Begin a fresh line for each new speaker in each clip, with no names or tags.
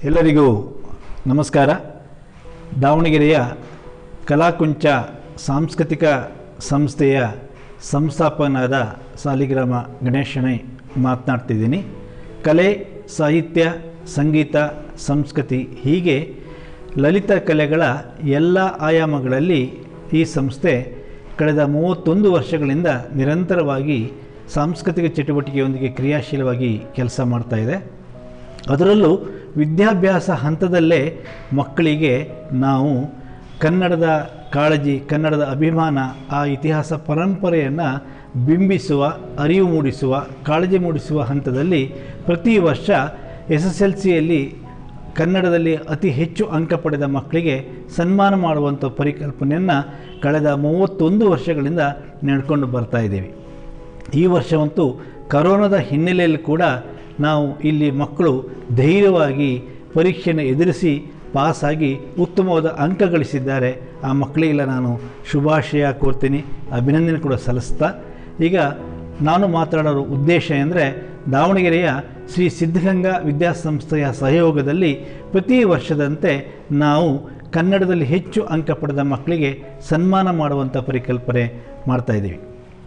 ಎಲ್ಲರಿಗೂ ನಮಸ್ಕಾರ ದಾವಣಗೆರೆಯ ಕಲಾಕುಂಚ ಸಾಂಸ್ಕೃತಿಕ ಸಂಸ್ಥೆಯ ಸಂಸ್ಥಾಪಕನಾದ ಸಾಲಿಗ್ರಾಮ ಗಣೇಶನೇ ಮಾತನಾಡ್ತಿದ್ದೀನಿ ಕಲೆ ಸಾಹಿತ್ಯ ಸಂಗೀತ ಸಂಸ್ಕೃತಿ ಹೀಗೆ ಲಲಿತ ಕಲೆಗಳ ಎಲ್ಲ ಆಯಾಮಗಳಲ್ಲಿ ಈ ಸಂಸ್ಥೆ ಕಳೆದ ಮೂವತ್ತೊಂದು ವರ್ಷಗಳಿಂದ ನಿರಂತರವಾಗಿ ಸಾಂಸ್ಕೃತಿಕ ಚಟುವಟಿಕೆಯೊಂದಿಗೆ ಕ್ರಿಯಾಶೀಲವಾಗಿ ಕೆಲಸ ಮಾಡ್ತಾ ಇದೆ ಅದರಲ್ಲೂ ವಿದ್ಯಾಭ್ಯಾಸ ಹಂತದಲ್ಲೇ ಮಕ್ಕಳಿಗೆ ನಾವು ಕನ್ನಡದ ಕಾಳಜಿ ಕನ್ನಡದ ಅಭಿಮಾನ ಆ ಇತಿಹಾಸ ಪರಂಪರೆಯನ್ನು ಬಿಂಬಿಸುವ ಅರಿವು ಮೂಡಿಸುವ ಕಾಳಜಿ ಮೂಡಿಸುವ ಹಂತದಲ್ಲಿ ಪ್ರತಿ ವರ್ಷ ಎಸ್ ಎಸ್ ಎಲ್ ಸಿಯಲ್ಲಿ ಕನ್ನಡದಲ್ಲಿ ಅತಿ ಹೆಚ್ಚು ಅಂಕ ಪಡೆದ ಮಕ್ಕಳಿಗೆ ಸನ್ಮಾನ ಮಾಡುವಂಥ ಪರಿಕಲ್ಪನೆಯನ್ನು ಕಳೆದ ಮೂವತ್ತೊಂದು ವರ್ಷಗಳಿಂದ ನಡ್ಕೊಂಡು ಬರ್ತಾ ಇದ್ದೀವಿ ಈ ವರ್ಷವಂತೂ ಕರೋನಾದ ಹಿನ್ನೆಲೆಯಲ್ಲಿ ಕೂಡ ನಾವು ಇಲ್ಲಿ ಮಕ್ಕಳು ಧೈರ್ಯವಾಗಿ ಪರೀಕ್ಷೆಯನ್ನು ಎದುರಿಸಿ ಪಾಸಾಗಿ ಉತ್ತಮವಾದ ಅಂಕ ಗಳಿಸಿದ್ದಾರೆ ಆ ಮಕ್ಕಳಿಗೆಲ್ಲ ನಾನು ಶುಭಾಶಯ ಕೋರ್ತೀನಿ ಅಭಿನಂದನೆ ಕೂಡ ಸಲ್ಲಿಸ್ತಾ ಈಗ ನಾನು ಮಾತನಾಡೋ ಉದ್ದೇಶ ಅಂದರೆ ದಾವಣಗೆರೆಯ ಶ್ರೀ ಸಿದ್ಧಗಂಗಾ ವಿದ್ಯಾಸಂಸ್ಥೆಯ ಸಹಯೋಗದಲ್ಲಿ ಪ್ರತಿ ವರ್ಷದಂತೆ ನಾವು ಕನ್ನಡದಲ್ಲಿ ಹೆಚ್ಚು ಅಂಕ ಪಡೆದ ಮಕ್ಕಳಿಗೆ ಸನ್ಮಾನ ಮಾಡುವಂಥ ಪರಿಕಲ್ಪನೆ ಮಾಡ್ತಾಯಿದ್ದೀವಿ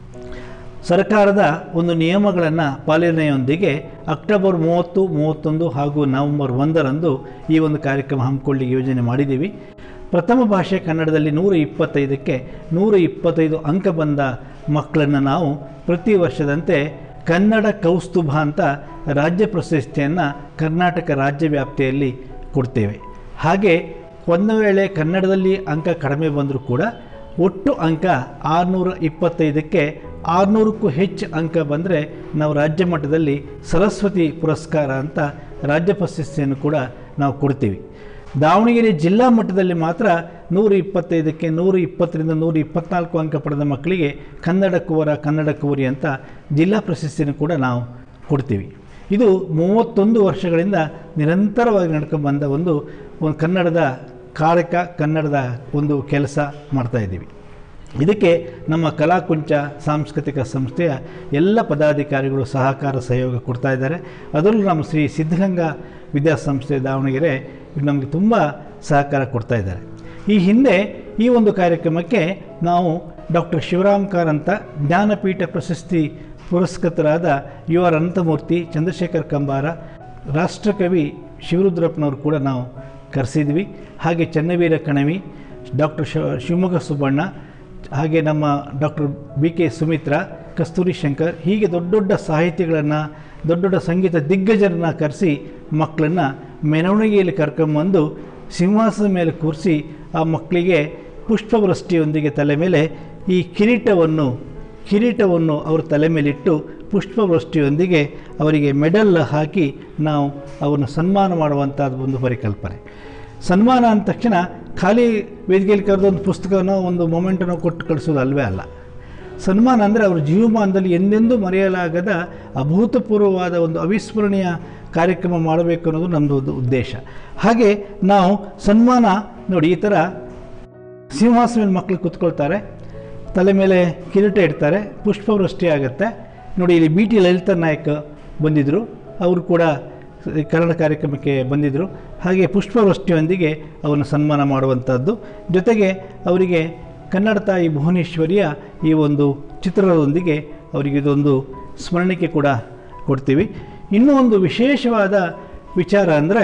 ಸರ್ಕಾರದ ಒಂದು ನಿಯಮಗಳನ್ನು ಪಾಲನೆಯೊಂದಿಗೆ ಅಕ್ಟೋಬರ್ ಮೂವತ್ತು ಮೂವತ್ತೊಂದು ಹಾಗೂ ನವೆಂಬರ್ ಒಂದರಂದು ಈ ಒಂದು ಕಾರ್ಯಕ್ರಮ ಹಮ್ಮಿಕೊಳ್ಳಿ ಯೋಜನೆ ಮಾಡಿದ್ದೀವಿ ಪ್ರಥಮ ಭಾಷೆ ಕನ್ನಡದಲ್ಲಿ ನೂರ ಇಪ್ಪತ್ತೈದಕ್ಕೆ ನೂರ ಇಪ್ಪತ್ತೈದು ಅಂಕ ಬಂದ ಮಕ್ಕಳನ್ನು ನಾವು ಪ್ರತಿ ವರ್ಷದಂತೆ ಕನ್ನಡ ಕೌಸ್ತುಭ ಅಂತ ರಾಜ್ಯ ಪ್ರಶಸ್ತಿಯನ್ನು ಕರ್ನಾಟಕ ರಾಜ್ಯ ವ್ಯಾಪ್ತಿಯಲ್ಲಿ ಕೊಡ್ತೇವೆ ಹಾಗೆ ಒಂದು ವೇಳೆ ಕನ್ನಡದಲ್ಲಿ ಅಂಕ ಕಡಿಮೆ ಬಂದರೂ ಕೂಡ ಒಟ್ಟು ಅಂಕ ಆರುನೂರ ಇಪ್ಪತ್ತೈದಕ್ಕೆ ಆರುನೂರಕ್ಕೂ ಹೆಚ್ಚು ಅಂಕ ಬಂದರೆ ನಾವು ರಾಜ್ಯ ಮಟ್ಟದಲ್ಲಿ ಸರಸ್ವತಿ ಪುರಸ್ಕಾರ ಅಂತ ರಾಜ್ಯ ಪ್ರಶಸ್ತಿಯನ್ನು ಕೂಡ ನಾವು ಕೊಡ್ತೀವಿ ದಾವಣಗೆರೆ ಜಿಲ್ಲಾ ಮಟ್ಟದಲ್ಲಿ ಮಾತ್ರ ನೂರ ಇಪ್ಪತ್ತೈದಕ್ಕೆ ನೂರ ಇಪ್ಪತ್ತರಿಂದ ನೂರ ಇಪ್ಪತ್ನಾಲ್ಕು ಅಂಕ ಪಡೆದ ಮಕ್ಕಳಿಗೆ ಕನ್ನಡ ಕುವರ ಕನ್ನಡ ಕುವರಿ ಅಂತ ಜಿಲ್ಲಾ ಪ್ರಶಸ್ತಿಯನ್ನು ಕೂಡ ನಾವು ಕೊಡ್ತೀವಿ ಇದು ಮೂವತ್ತೊಂದು ವರ್ಷಗಳಿಂದ ನಿರಂತರವಾಗಿ ನಡ್ಕೊಂಡು ಬಂದ ಒಂದು ಒಂದು ಕನ್ನಡದ ಕಾರ್ಯಕ ಕನ್ನಡದ ಒಂದು ಕೆಲಸ ಮಾಡ್ತಾಯಿದ್ದೀವಿ ಇದಕ್ಕೆ ನಮ್ಮ ಕಲಾಕುಂಚ ಸಾಂಸ್ಕೃತಿಕ ಸಂಸ್ಥೆಯ ಎಲ್ಲ ಪದಾಧಿಕಾರಿಗಳು ಸಹಕಾರ ಸಹಯೋಗ ಕೊಡ್ತಾ ಇದ್ದಾರೆ ಅದರಲ್ಲೂ ನಮ್ಮ ಶ್ರೀ ಸಿದ್ಧಗಂಗಾ ವಿದ್ಯಾಸಂಸ್ಥೆ ದಾವಣಗೆರೆ ಇದು ನಮಗೆ ತುಂಬ ಸಹಕಾರ ಕೊಡ್ತಾ ಇದ್ದಾರೆ ಈ ಹಿಂದೆ ಈ ಒಂದು ಕಾರ್ಯಕ್ರಮಕ್ಕೆ ನಾವು ಡಾಕ್ಟರ್ ಶಿವರಾಮ್ ಕಾರಂತ ಜ್ಞಾನಪೀಠ ಪ್ರಶಸ್ತಿ ಪುರಸ್ಕೃತರಾದ ಯು ಆರ್ ಅನಂತಮೂರ್ತಿ ಚಂದ್ರಶೇಖರ್ ಕಂಬಾರ ರಾಷ್ಟ್ರಕವಿ ಶಿವರುದ್ರಪ್ಪನವರು ಕೂಡ ನಾವು ಕರೆಸಿದ್ವಿ ಹಾಗೆ ಚನ್ನವೀರ ಕಣವಿ ಡಾಕ್ಟರ್ ಶಿವ ಶಿವಮೊಗ್ಗ ಸುಬ್ಬಣ್ಣ ಹಾಗೆ ನಮ್ಮ doctor B K Sumitra Kasturi Shankar ಹೀಗೆ ದೊಡ್ಡ ದೊಡ್ಡ ಸಾಹಿತಿಗಳನ್ನು ದೊಡ್ಡ ದೊಡ್ಡ ಸಂಗೀತ ದಿಗ್ಗಜರನ್ನ ಕರೆಸಿ ಮಕ್ಕಳನ್ನು ಮೆರವಣಿಗೆಯಲ್ಲಿ ಕರ್ಕೊಂಬಂದು ಸಿಂಹಾಸನದ ಮೇಲೆ ಕೂರಿಸಿ ಆ ಮಕ್ಕಳಿಗೆ ಪುಷ್ಪವೃಷ್ಟಿಯೊಂದಿಗೆ ತಲೆ ಮೇಲೆ ಈ ಕಿರೀಟವನ್ನು ಕಿರೀಟವನ್ನು ಅವರ ತಲೆ ಮೇಲಿಟ್ಟು ಪುಷ್ಪವೃಷ್ಟಿಯೊಂದಿಗೆ ಅವರಿಗೆ ಮೆಡಲ್ ಹಾಕಿ ನಾವು ಅವ್ರನ್ನ ಸನ್ಮಾನ ಮಾಡುವಂಥದ್ದು ಒಂದು ಪರಿಕಲ್ಪನೆ ಸನ್ಮಾನ ಅಂದ ತಕ್ಷಣ ಖಾಲಿ ವೇದಿಕೆಯಲ್ಲಿ ಕರೆದೊಂದು ಪುಸ್ತಕನೋ ಒಂದು ಮೊಮೆಂಟನೋ ಕೊಟ್ಟು ಕಳಿಸೋದು ಅಲ್ವೇ ಅಲ್ಲ ಸನ್ಮಾನ ಅಂದರೆ ಅವ್ರ ಜೀವಮಾನದಲ್ಲಿ ಎಂದೆಂದೂ ಮರೆಯಲಾಗದ ಅಭೂತಪೂರ್ವವಾದ ಒಂದು ಅವಿಸ್ಮರಣೀಯ ಕಾರ್ಯಕ್ರಮ ಮಾಡಬೇಕು ಅನ್ನೋದು ನಮ್ಮದು ಒಂದು ಉದ್ದೇಶ ಹಾಗೆ ನಾವು ಸನ್ಮಾನ ನೋಡಿ ಈ ಥರ ಸಿಂಹಾಸನ ಮೇಲೆ ಮಕ್ಕಳು ಕೂತ್ಕೊಳ್ತಾರೆ ತಲೆ ಮೇಲೆ ಕಿರೀಟ ಇಡ್ತಾರೆ ಪುಷ್ಪವೃಷ್ಟಿ ಆಗುತ್ತೆ ನೋಡಿ ಇಲ್ಲಿ ಬಿ ಟಿ ಲಲಿತಾ ನಾಯಕ್ ಬಂದಿದ್ದರು ಅವರು ಕೂಡ ಕನ್ನಡ ಕಾರ್ಯಕ್ರಮಕ್ಕೆ ಬಂದಿದ್ದರು ಹಾಗೆ ಪುಷ್ಪವೃಷ್ಟಿಯೊಂದಿಗೆ ಅವರನ್ನು ಸನ್ಮಾನ ಮಾಡುವಂಥದ್ದು ಜೊತೆಗೆ ಅವರಿಗೆ ಕನ್ನಡ ತಾಯಿ ಭುವನೇಶ್ವರಿಯ ಈ ಒಂದು ಚಿತ್ರದೊಂದಿಗೆ ಅವರಿಗೆ ಇದೊಂದು ಸ್ಮರಣಿಕೆ ಕೂಡ ಕೊಡ್ತೀವಿ ಇನ್ನೂ ಒಂದು ವಿಶೇಷವಾದ ವಿಚಾರ ಅಂದರೆ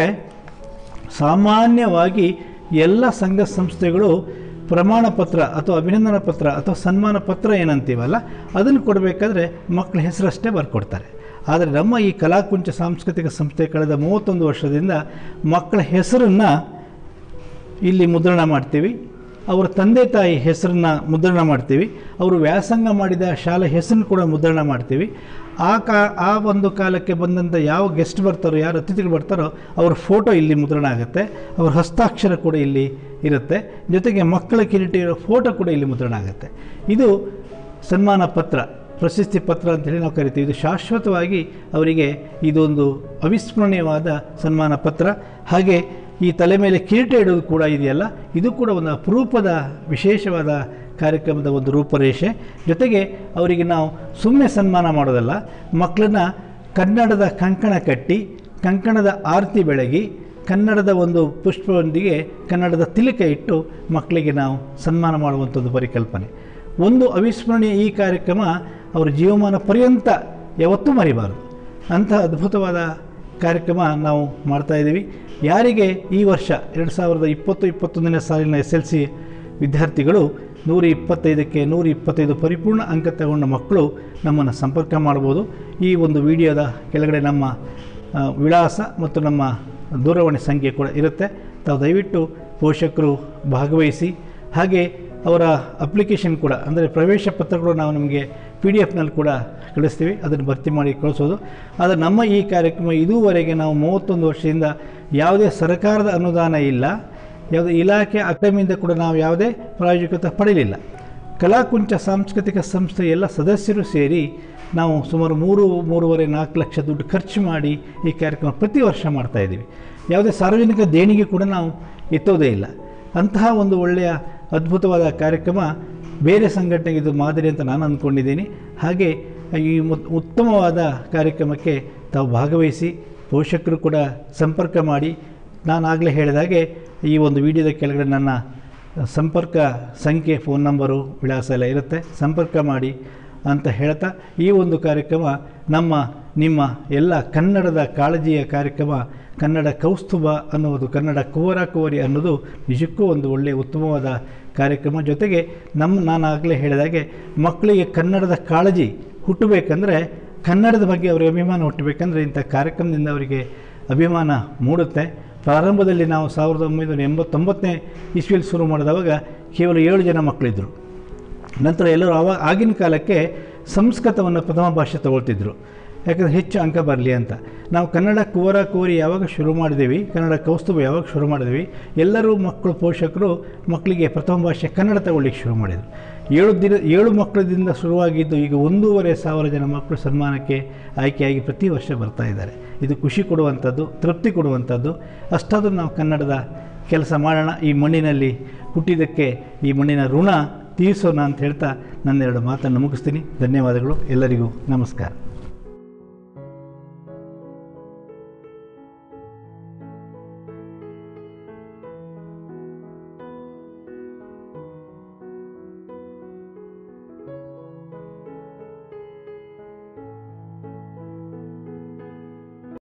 ಸಾಮಾನ್ಯವಾಗಿ ಎಲ್ಲ ಸಂಘ ಸಂಸ್ಥೆಗಳು ಪ್ರಮಾಣ ಪತ್ರ ಅಥವಾ ಅಭಿನಂದನಾ ಪತ್ರ ಅಥವಾ ಸನ್ಮಾನ ಪತ್ರ ಏನಂತೀವಲ್ಲ ಅದನ್ನು ಕೊಡಬೇಕಾದ್ರೆ ಮಕ್ಕಳ ಹೆಸರಷ್ಟೇ ಬರ್ಕೊಡ್ತಾರೆ ಆದರೆ ನಮ್ಮ ಈ ಕಲಾಕುಂಚ ಸಾಂಸ್ಕೃತಿಕ ಸಂಸ್ಥೆ ಕಳೆದ ಮೂವತ್ತೊಂದು ವರ್ಷದಿಂದ ಮಕ್ಕಳ ಹೆಸರನ್ನು ಇಲ್ಲಿ ಮುದ್ರಣ ಮಾಡ್ತೀವಿ ಅವರ ತಂದೆ ತಾಯಿ ಹೆಸರನ್ನ ಮುದ್ರಣ ಮಾಡ್ತೀವಿ ಅವರು ವ್ಯಾಸಂಗ ಮಾಡಿದ ಶಾಲೆ ಹೆಸರನ್ನು ಕೂಡ ಮುದ್ರಣ ಮಾಡ್ತೀವಿ ಆ ಕಾ ಆ ಒಂದು ಕಾಲಕ್ಕೆ ಬಂದಂಥ ಯಾವ ಗೆಸ್ಟ್ ಬರ್ತಾರೋ ಯಾರು ಅತಿಥಿಗಳು ಬರ್ತಾರೋ ಅವ್ರ ಫೋಟೋ ಇಲ್ಲಿ ಮುದ್ರಣ ಆಗುತ್ತೆ ಅವ್ರ ಹಸ್ತಾಕ್ಷರ ಕೂಡ ಇಲ್ಲಿ ಇರುತ್ತೆ ಜೊತೆಗೆ ಮಕ್ಕಳ ಕಿರೀಟ ಇರೋ ಫೋಟೋ ಕೂಡ ಇಲ್ಲಿ ಮುದ್ರಣ ಆಗುತ್ತೆ ಇದು ಸನ್ಮಾನ ಪತ್ರ ಪ್ರಶಸ್ತಿ ಪತ್ರ ಅಂತೇಳಿ ನಾವು ಕರಿತೀವಿ ಇದು ಶಾಶ್ವತವಾಗಿ ಅವರಿಗೆ ಇದೊಂದು ಅವಿಸ್ಮರಣೀಯವಾದ ಸನ್ಮಾನ ಪತ್ರ ಹಾಗೆ ಈ ತಲೆ ಮೇಲೆ ಕಿರೀಟ ಇಡೋದು ಕೂಡ ಇದೆಯಲ್ಲ ಇದು ಕೂಡ ಒಂದು ಅಪರೂಪದ ವಿಶೇಷವಾದ ಕಾರ್ಯಕ್ರಮದ ಒಂದು ರೂಪರೇಷೆ ಜೊತೆಗೆ ಅವರಿಗೆ ನಾವು ಸುಮ್ಮನೆ ಸನ್ಮಾನ ಮಾಡೋದಲ್ಲ ಮಕ್ಕಳನ್ನ ಕನ್ನಡದ ಕಂಕಣ ಕಟ್ಟಿ ಕಂಕಣದ ಆರತಿ ಬೆಳಗಿ ಕನ್ನಡದ ಒಂದು ಪುಷ್ಪದೊಂದಿಗೆ ಕನ್ನಡದ ತಿಲಕ ಇಟ್ಟು ಮಕ್ಕಳಿಗೆ ನಾವು ಸನ್ಮಾನ ಮಾಡುವಂಥದ್ದು ಪರಿಕಲ್ಪನೆ ಒಂದು ಅವಿಸ್ಮರಣೀಯ ಈ ಕಾರ್ಯಕ್ರಮ ಅವರ ಜೀವಮಾನ ಪರ್ಯಂತ ಯಾವತ್ತೂ ಮರಿಬಾರದು ಅಂತಹ ಅದ್ಭುತವಾದ ಕಾರ್ಯಕ್ರಮ ನಾವು ಮಾಡ್ತಾ ಇದ್ದೀವಿ ಯಾರಿಗೆ ಈ ವರ್ಷ ಎರಡು ಸಾವಿರದ ಇಪ್ಪತ್ತು ಇಪ್ಪತ್ತೊಂದನೇ ಸಾಲಿನ ಎಸ್ ಎಲ್ ಸಿ ವಿದ್ಯಾರ್ಥಿಗಳು ನೂರ ಇಪ್ಪತ್ತೈದಕ್ಕೆ ನೂರ ಇಪ್ಪತ್ತೈದು ಪರಿಪೂರ್ಣ ಅಂಕ ತಗೊಂಡ ಮಕ್ಕಳು ನಮ್ಮನ್ನು ಸಂಪರ್ಕ ಮಾಡ್ಬೋದು ಈ ಒಂದು ವಿಡಿಯೋದ ಕೆಳಗಡೆ ನಮ್ಮ ಆ, ವಿಳಾಸ ಮತ್ತು ನಮ್ಮ ದೂರವಾಣಿ ಸಂಖ್ಯೆ ಕೂಡ ಇರುತ್ತೆ ತಾವು ದಯವಿಟ್ಟು ಪೋಷಕರು ಭಾಗವಹಿಸಿ ಹಾಗೆ ಅವರ ಅಪ್ಲಿಕೇಶನ್ ಕೂಡ ಅಂದರೆ ಪ್ರವೇಶ ಪತ್ರಗಳು ನಾವು ನಿಮಗೆ ಪಿ ಡಿ ಎಫ್ನಲ್ಲಿ ಕೂಡ ಕಳಿಸ್ತೀವಿ ಅದನ್ನು ಭರ್ತಿ ಮಾಡಿ ಕಳಿಸೋದು ಆದರೆ ನಮ್ಮ ಈ ಕಾರ್ಯಕ್ರಮ ಇದುವರೆಗೆ ನಾವು ಮೂವತ್ತೊಂದು ವರ್ಷದಿಂದ ಯಾವುದೇ ಸರ್ಕಾರದ ಅನುದಾನ ಇಲ್ಲ ಯಾವುದೇ ಇಲಾಖೆ ಅಕಾಡೆಮಿಯಿಂದ ಕೂಡ ನಾವು ಯಾವುದೇ ಪ್ರಾಯೋಜಕತೆ ಪಡೆಯಲಿಲ್ಲ ಕಲಾಕುಂಚ ಸಾಂಸ್ಕೃತಿಕ ಸಂಸ್ಥೆ ಎಲ್ಲ ಸದಸ್ಯರು ಸೇರಿ ನಾವು ಸುಮಾರು ಮೂರು ಮೂರುವರೆ ನಾಲ್ಕು ಲಕ್ಷ ದುಡ್ಡು ಖರ್ಚು ಮಾಡಿ ಈ ಕಾರ್ಯಕ್ರಮ ಪ್ರತಿ ವರ್ಷ ಮಾಡ್ತಾ ಇದ್ದೀವಿ ಯಾವುದೇ ಸಾರ್ವಜನಿಕ ದೇಣಿಗೆ ಕೂಡ ನಾವು ಎತ್ತೋದೇ ಇಲ್ಲ ಅಂತಹ ಒಂದು ಒಳ್ಳೆಯ ಅದ್ಭುತವಾದ ಕಾರ್ಯಕ್ರಮ ಬೇರೆ ಸಂಘಟನೆಗೆ ಇದು ಮಾದರಿ ಅಂತ ನಾನು ಅಂದ್ಕೊಂಡಿದ್ದೀನಿ ಹಾಗೆ ಈ ಮು- ಉತ್ತಮವಾದ ಕಾರ್ಯಕ್ರಮಕ್ಕೆ ತಾವು ಭಾಗವಹಿಸಿ ಪೋಷಕರು ಕೂಡ ಸಂಪರ್ಕ ಮಾಡಿ ನಾನು ಆಗಲೇ ಹೇಳಿದಾಗೆ ಈ ಒಂದು ವಿಡಿಯೋದ ಕೆಳಗಡೆ ನನ್ನ ಸಂಪರ್ಕ ಸಂಖ್ಯೆ ಫೋನ್ ನಂಬರು ವಿಳಾಸ ಎಲ್ಲ ಇರುತ್ತೆ ಸಂಪರ್ಕ ಮಾಡಿ ಅಂತ ಹೇಳ್ತಾ ಈ ಒಂದು ಕಾರ್ಯಕ್ರಮ ನಮ್ಮ ನಿಮ್ಮ ಎಲ್ಲ ಕನ್ನಡದ ಕಾಳಜಿಯ ಕಾರ್ಯಕ್ರಮ ಕನ್ನಡ ಕೌಸ್ತುಭ ಅನ್ನುವುದು ಕನ್ನಡ ಕುವರ ಕುವರಿ ಅನ್ನೋದು ನಿಜಕ್ಕೂ ಒಂದು ಒಳ್ಳೆಯ ಉತ್ತಮವಾದ ಕಾರ್ಯಕ್ರಮ ಜೊತೆಗೆ ನಮ್ಮ ನಾನು ಆಗಲೇ ಹೇಳಿದಾಗೆ ಮಕ್ಕಳಿಗೆ ಕನ್ನಡದ ಕಾಳಜಿ ಹುಟ್ಟಬೇಕಂದ್ರೆ ಕನ್ನಡದ ಬಗ್ಗೆ ಅವರಿಗೆ ಅಭಿಮಾನ ಹುಟ್ಟಬೇಕಂದ್ರೆ ಇಂಥ ಕಾರ್ಯಕ್ರಮದಿಂದ ಅವರಿಗೆ ಅಭಿಮಾನ ಮೂಡುತ್ತೆ ಪ್ರಾರಂಭದಲ್ಲಿ ನಾವು ಸಾವಿರದ ಒಂಬೈನೂರ ಎಂಬತ್ತೊಂಬತ್ತನೇ ಇಸ್ವಿಯಲ್ಲಿ ಶುರು ಮಾಡಿದವಾಗ ಕೇವಲ ಏಳು ಜನ ಮಕ್ಕಳಿದ್ದರು ನಂತರ ಎಲ್ಲರೂ ಆವಾಗ ಆಗಿನ ಕಾಲಕ್ಕೆ ಸಂಸ್ಕೃತವನ್ನು ಪ್ರಥಮ ಭಾಷೆ ತಗೊಳ್ತಿದ್ರು ಯಾಕಂದರೆ ಹೆಚ್ಚು ಅಂಕ ಬರಲಿ ಅಂತ ನಾವು ಕನ್ನಡ ಕುವರ ಕುವರಿ ಯಾವಾಗ ಶುರು ಮಾಡಿದ್ದೀವಿ ಕನ್ನಡ ಕೌಸ್ತುಭ ಯಾವಾಗ ಶುರು ಮಾಡಿದ್ವಿ ಎಲ್ಲರೂ ಮಕ್ಕಳು ಪೋಷಕರು ಮಕ್ಕಳಿಗೆ ಪ್ರಥಮ ಭಾಷೆ ಕನ್ನಡ ತಗೊಳ್ಳಿಕ್ಕೆ ಶುರು ಮಾಡಿದರು ಏಳು ದಿನ ಏಳು ಮಕ್ಕಳದಿಂದ ಶುರುವಾಗಿದ್ದು ಈಗ ಒಂದೂವರೆ ಸಾವಿರ ಜನ ಮಕ್ಕಳು ಸನ್ಮಾನಕ್ಕೆ ಆಯ್ಕೆಯಾಗಿ ಪ್ರತಿ ವರ್ಷ ಬರ್ತಾ ಇದ್ದಾರೆ ಇದು ಖುಷಿ ಕೊಡುವಂಥದ್ದು ತೃಪ್ತಿ ಕೊಡುವಂಥದ್ದು ಅಷ್ಟಾದರೂ ನಾವು ಕನ್ನಡದ ಕೆಲಸ ಮಾಡೋಣ ಈ ಮಣ್ಣಿನಲ್ಲಿ ಹುಟ್ಟಿದ್ದಕ್ಕೆ ಈ ಮಣ್ಣಿನ ಋಣ ತೀರಿಸೋಣ ಅಂತ ಹೇಳ್ತಾ ನನ್ನೆರಡು ಮಾತನ್ನು ಮುಗಿಸ್ತೀನಿ ಧನ್ಯವಾದಗಳು ಎಲ್ಲರಿಗೂ ನಮಸ್ಕಾರ